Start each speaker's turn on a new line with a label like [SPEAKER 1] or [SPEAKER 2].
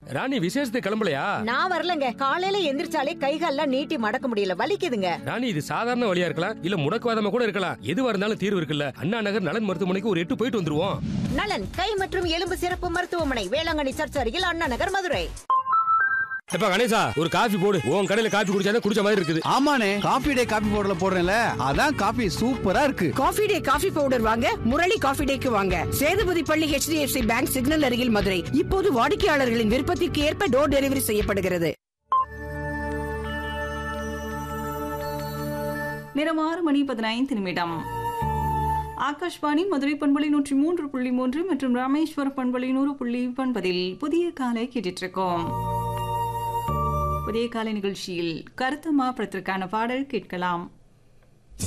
[SPEAKER 1] ராணி விசேஷத்துக்கு கிளம்பலையா
[SPEAKER 2] நான் வரலங்க காலையில எந்திரிச்சாலே கைகால்லாம் நீட்டி மடக்க முடியல வலிக்குதுங்க
[SPEAKER 1] ராணி இது சாதாரண வழியா இருக்கலாம் இல்ல முடக்குவாதமா கூட இருக்கலாம் எதுவா இருந்தாலும் தீர்வு இருக்குல்ல அண்ணா நகர் நலன் மருத்துவமனைக்கு ஒரு எட்டு போயிட்டு வந்துருவோம்
[SPEAKER 2] நலன் கை மற்றும் எலும்பு சிறப்பு மருத்துவமனை வேளாங்கண்ணி சர்ச் அருகில் அண்ணா நகர் மதுரை
[SPEAKER 1] எப்ப கணேசா ஒரு காஃபி போடு உன் கடையில காஃபி குடிச்சாதான் குடிச்ச மாதிரி இருக்குது
[SPEAKER 3] ஆமாண்ணே காபி டே காபி பவுடர்ல போடுறேன்ல அதான் காபி சூப்பரா இருக்கு
[SPEAKER 4] காஃபி டே காஃபி பவுடர் வாங்க முரளி காஃபி டேக்கு வாங்க சேதுபதி பள்ளி HDFC பேங்க் சிக்னல் அருகில் மதுரை இப்போது வாடிக்கையாளர்களின் விருப்பத்திற்கு ஏற்ப டோர் டெலிவரி செய்யப்படுகிறது
[SPEAKER 5] நேரம் ஆறு மணி பதினைந்து நிமிடம் ஆகாஷ்வாணி மதுரை பண்பலை நூற்றி மூன்று புள்ளி மூன்று மற்றும் ராமேஸ்வர பண்பலை நூறு புள்ளி ஒன்பதில் புதிய காலை கேட்டுட்டு இருக்கோம் புதிய காலை நிகழ்ச்சியில் கருத்தம்மா படத்திற்கான பாடல் கேட்கலாம்